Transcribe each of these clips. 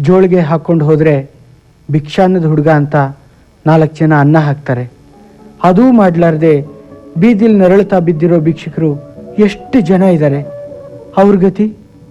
ಜೋಳಿಗೆ ಹಾಕ್ಕೊಂಡು ಹೋದರೆ ಭಿಕ್ಷಾನ್ನದ ಹುಡುಗ ಅಂತ ನಾಲ್ಕು ಜನ ಅನ್ನ ಹಾಕ್ತಾರೆ ಅದೂ ಮಾಡಲಾರ್ದೆ ಬೀದಿಲ್ ನರಳುತ್ತಾ ಬಿದ್ದಿರೋ ಭಿಕ್ಷುಕರು ಎಷ್ಟು ಜನ ಇದ್ದಾರೆ ಅವ್ರ ಗತಿ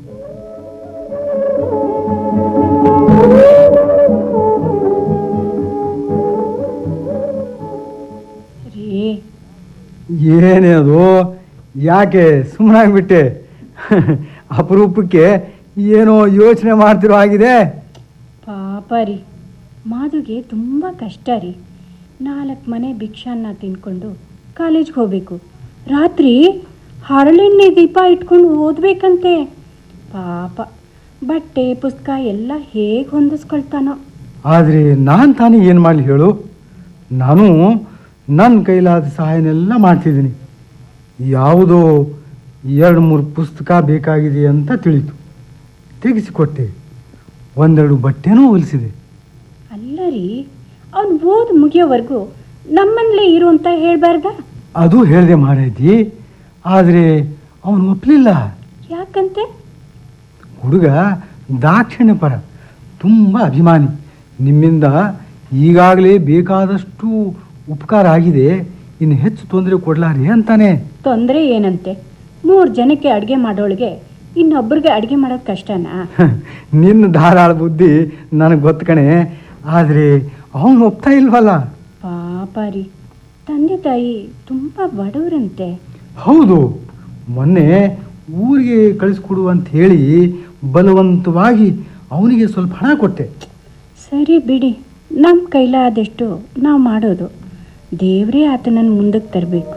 ರೀ ಏನೇ ಅದು ಯಾಕೆ ಸುಮ್ಮನಾಗ್ಬಿಟ್ಟೆ ಅಪರೂಪಕ್ಕೆ ಏನೋ ಯೋಚನೆ ಮಾಡ್ತಿರೋ ಆಗಿದೆ ಪಾಪ ರೀ ಮಾಧುಗೆ ತುಂಬ ಕಷ್ಟ ರೀ ನಾಲ್ಕು ಮನೆ ಭಿಕ್ಷಾನ್ನ ತಿನ್ಕೊಂಡು ಕಾಲೇಜ್ಗೆ ಹೋಗ್ಬೇಕು ರಾತ್ರಿ ಹರಳೆಣ್ಣೆ ದೀಪ ಇಟ್ಕೊಂಡು ಓದ್ಬೇಕಂತೆ ಪಾಪ ಬಟ್ಟೆ ಪುಸ್ತಕ ಎಲ್ಲ ಹೇಗೆ ಹೊಂದಿಸ್ಕೊಳ್ತಾನೋ ಆದರೆ ನಾನು ತಾನೇ ಏನು ಮಾಡಲಿ ಹೇಳು ನಾನು ನನ್ನ ಕೈಲಾದ ಸಹಾಯನೆಲ್ಲ ಮಾಡ್ತಿದ್ದೀನಿ ಯಾವುದೋ ಎರಡು ಮೂರು ಪುಸ್ತಕ ಬೇಕಾಗಿದೆ ಅಂತ ತಿಳಿತು ತೆಗೆಸಿಕೊಟ್ಟೆ ಒಂದೆರಡು ಬಟ್ಟೆನೂ ಹೊಲಿಸಿದೆ ಅಲ್ಲ ರೀ ಅವ್ನು ಓದ್ ಮುಗಿಯೋವರೆಗೂ ನಮ್ಮನೇಲೇ ಇರು ಅಂತ ಹೇಳ್ಬಾರ್ದ ಅದು ಹೇಳಿದೆ ಮಾಡೈತಿ ಆದರೆ ಅವನು ಒಪ್ಪಲಿಲ್ಲ ಯಾಕಂತೆ ಹುಡುಗ ದಾಕ್ಷಿಣ್ಯ ಪರ ತುಂಬ ಅಭಿಮಾನಿ ನಿಮ್ಮಿಂದ ಈಗಾಗಲೇ ಬೇಕಾದಷ್ಟು ಉಪಕಾರ ಆಗಿದೆ ಇನ್ನು ಹೆಚ್ಚು ತೊಂದರೆ ಕೊಡ್ಲಾರಿ ಅಂತಾನೆ ತೊಂದರೆ ಏನಂತೆ ಮೂರು ಜನಕ್ಕೆ ಅಡುಗೆ ಮಾಡೋಳಿಗೆ ಇನ್ನೊಬ್ಬರಿಗೆ ಅಡುಗೆ ಮಾಡೋದು ಕಷ್ಟನಾ ನಿನ್ನ ಧಾರಾಳ ಬುದ್ಧಿ ನನಗೆ ಗೊತ್ತು ಕಣೆ ಆದರೆ ಅವನು ಒಪ್ತಾ ಇಲ್ವಲ್ಲ ಪಾಪ ರೀ ತಂದೆ ತಾಯಿ ತುಂಬ ಬಡವರಂತೆ ಹೌದು ಮೊನ್ನೆ ಊರಿಗೆ ಕಳಿಸ್ಕೊಡು ಅಂತ ಹೇಳಿ ಬಲವಂತವಾಗಿ ಅವನಿಗೆ ಸ್ವಲ್ಪ ಹಣ ಕೊಟ್ಟೆ ಸರಿ ಬಿಡಿ ನಮ್ಮ ಕೈಲಾದಷ್ಟು ನಾವು ಮಾಡೋದು ದೇವರೇ ಆತನನ್ನು ಮುಂದಕ್ಕೆ ತರಬೇಕು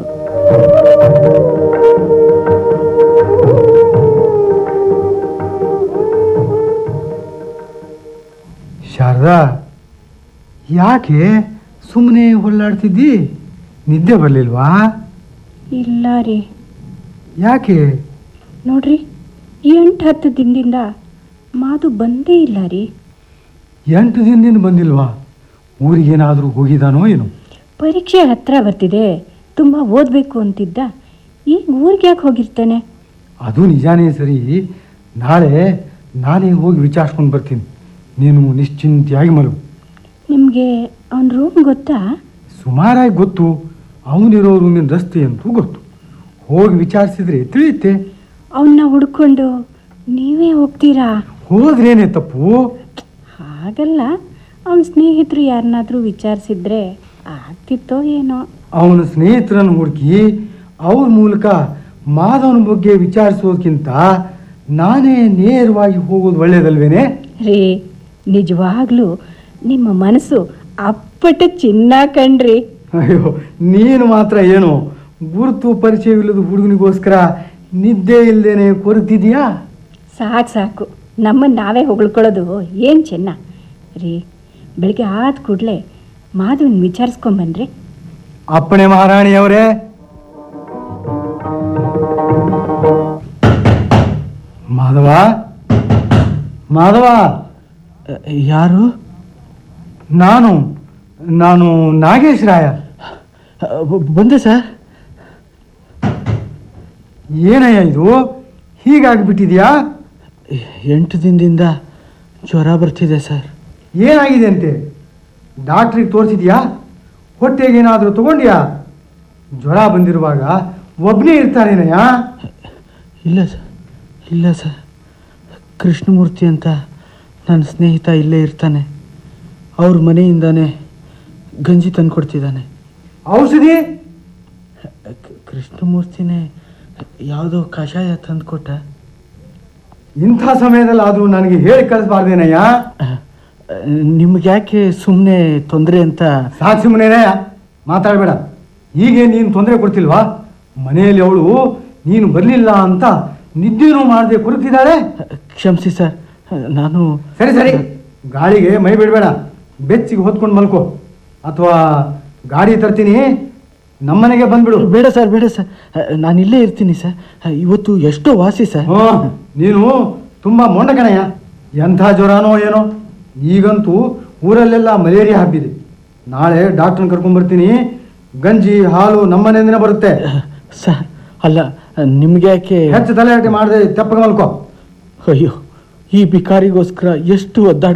ಶಾರದಾ ಯಾಕೆ ಸುಮ್ಮನೆ ಹೊಳ್ಳಾಡ್ತಿದ್ದಿ ನಿದ್ದೆ ಬರಲಿಲ್ವಾ ಇಲ್ಲ ರೀ ಯಾಕೆ ನೋಡ್ರಿ ಎಂಟು ಹತ್ತು ದಿನದಿಂದ ಮಾತು ಬಂದೇ ಇಲ್ಲ ರೀ ಎಂಟು ದಿನದಿಂದ ಬಂದಿಲ್ವಾ ಊರಿಗೇನಾದರೂ ಹೋಗಿದಾನೋ ಏನು ಪರೀಕ್ಷೆ ಹತ್ರ ಬರ್ತಿದೆ ತುಂಬ ಓದಬೇಕು ಅಂತಿದ್ದ ಈಗ ಊರಿಗೆ ಯಾಕೆ ಹೋಗಿರ್ತಾನೆ ಅದು ನಿಜಾನೇ ಸರಿ ನಾಳೆ ನಾನೇ ಹೋಗಿ ವಿಚಾರಿಸ್ಕೊಂಡು ಬರ್ತೀನಿ ನೀನು ನಿಶ್ಚಿಂತೆಯಾಗಿ ಮಲಗು ನಿಮಗೆ ಅವನ ರೂಮ್ ಗೊತ್ತಾ ಸುಮಾರಾಗಿ ಗೊತ್ತು ಅವನಿರೋ ರೂಮಿನ ರಸ್ತೆ ಅಂತೂ ಗೊತ್ತು ಹೋಗಿ ವಿಚಾರಿಸಿದ್ರೆ ತಿಳಿಯುತ್ತೆ ಅವನ್ನ ಹುಡ್ಕೊಂಡು ನೀವೇ ಹೋಗ್ತೀರಾ ಹೋದ್ರೇನೆ ತಪ್ಪು ಹಾಗಲ್ಲ ಅವನ ಸ್ನೇಹಿತರು ಯಾರನ್ನಾದ್ರೂ ವಿಚಾರಿಸಿದ್ರೆ ಆಗ್ತಿತ್ತೋ ಏನೋ ಅವನ ಸ್ನೇಹಿತರನ್ನು ಹುಡುಕಿ ಅವ್ರ ಮೂಲಕ ಮಾಧವನ ಬಗ್ಗೆ ವಿಚಾರಿಸೋದಕ್ಕಿಂತ ನಾನೇ ನೇರವಾಗಿ ಹೋಗೋದು ಒಳ್ಳೇದಲ್ವೇನೆ ರೀ ನಿಜವಾಗ್ಲೂ ನಿಮ್ಮ ಮನಸ್ಸು ಅಪ್ಪಟ ಚಿನ್ನ ಕಣ್ರಿ ಅಯ್ಯೋ ನೀನು ಮಾತ್ರ ಏನು ಗುರುತು ಪರಿಚಯವಿಲ್ಲದ ಹುಡುಗನಿಗೋಸ್ಕರ ನಿದ್ದೆ ಇಲ್ಲದೇನೆ ಕೊರತಿದೀಯಾ ಸಾಕು ಸಾಕು ನಮ್ಮನ್ನು ನಾವೇ ಹೊಗಳ್ಕೊಳ್ಳೋದು ಏನು ಚೆನ್ನ ರೀ ಬೆಳಿಗ್ಗೆ ಆದ ಕೂಡಲೇ ಮಾಧವನ್ ವಿಚಾರಿಸ್ಕೊಂಬನ್ರಿ ಅಪ್ಪಣೆ ಮಹಾರಾಣಿಯವರೇ ಮಾಧವ ಮಾಧವ ಯಾರು ನಾನು ನಾನು ನಾಗೇಶ್ ರಾಯ ಬ- ಬಂದೆ ಸರ್ ಏನಯ್ಯ ಇದು ಹೀಗಾಗ್ಬಿಟ್ಟಿದ್ಯಾ ಎಂಟು ದಿನದಿಂದ ಜ್ವರ ಬರ್ತಿದೆ ಸರ್ ಏನಾಗಿದೆ ಅಂತೆ ಡಾಕ್ಟ್ರಿಗೆ ತೋರಿಸಿದ್ಯಾ ಹೊಟ್ಟೆಗೇನಾದರೂ ತಗೊಂಡ್ಯಾ ಜ್ವರ ಬಂದಿರುವಾಗ ಒಬ್ಬನೇ ಇರ್ತಾನೇನಯ್ಯ ಇಲ್ಲ ಸರ್ ಇಲ್ಲ ಸರ್ ಕೃಷ್ಣಮೂರ್ತಿ ಅಂತ ನನ್ನ ಸ್ನೇಹಿತ ಇಲ್ಲೇ ಇರ್ತಾನೆ ಅವ್ರ ಮನೆಯಿಂದಾನೇ ಗಂಜಿ ತಂದು ಕೊಡ್ತಿದ್ದಾನೆ ಔಷಧಿ ಕ- ಕೃಷ್ಣಮೂರ್ತಿನೇ ಯಾವುದೋ ಕಷಾಯ ತಂದು ಕೊಟ್ಟ ಇಂಥ ಸಮಯದಲ್ಲಿ ಆದರೂ ನನಗೆ ಹೇಳಿ ಕಳಿಸ್ಬಾರ್ದೇನಯ್ಯ ನಿಮ್ಗೆ ಯಾಕೆ ಸುಮ್ಮನೆ ತೊಂದರೆ ಅಂತ ಸಾಕು ಸುಮ್ಮನೆನಯ್ಯ ಮಾತಾಡಬೇಡ ಹೀಗೆ ನೀನು ತೊಂದರೆ ಕೊಡ್ತಿಲ್ವಾ ಮನೆಯಲ್ಲಿ ಅವಳು ನೀನು ಬರಲಿಲ್ಲ ಅಂತ ನಿದ್ದೆನೂ ಮಾಡದೆ ಕೊರತಿದ್ದಾಳೆ ಕ್ಷಮಿಸಿ ಸರ್ ನಾನು ಸರಿ ಸರಿ ಗಾಳಿಗೆ ಮೈ ಬಿಡಬೇಡ ಬೆಚ್ಚಿಗೆ ಹೊತ್ಕೊಂಡು ಮಲ್ಕೋ ಅಥವಾ ಗಾಡಿ ತರ್ತೀನಿ ನಮ್ಮನೆಗೆ ಬಂದ್ಬಿಡು ಬೇಡ ಸರ್ ಬೇಡ ಸರ್ ನಾನು ಇಲ್ಲೇ ಇರ್ತೀನಿ ಸರ್ ಇವತ್ತು ಎಷ್ಟೋ ವಾಸಿ ಸರ್ ಹ್ಞೂ ನೀನು ತುಂಬ ಮೊಂಡ ಕಣಯ್ಯ ಎಂಥ ಜ್ವರನೋ ಏನೋ ಈಗಂತೂ ಊರಲ್ಲೆಲ್ಲ ಮಲೇರಿಯಾ ಹಬ್ಬಿದೆ ನಾಳೆ ಡಾಕ್ಟ್ರನ್ನ ಕರ್ಕೊಂಡ್ಬರ್ತೀನಿ ಗಂಜಿ ಹಾಲು ನಮ್ಮನೆಯಿಂದನೇ ಬರುತ್ತೆ ಸರ್ ಅಲ್ಲ ನಿಮ್ಗೆ ಯಾಕೆ ಹೆಚ್ಚು ತಲೆಹರಟೆ ಮಾಡದೆ ತೆಪ್ಪಗೆ ಮಲ್ಕೋ ಅಯ್ಯೋ ಈ ಬಿಕಾರಿಗೋಸ್ಕರ ಎಷ್ಟು ಒದ್ದಾಡ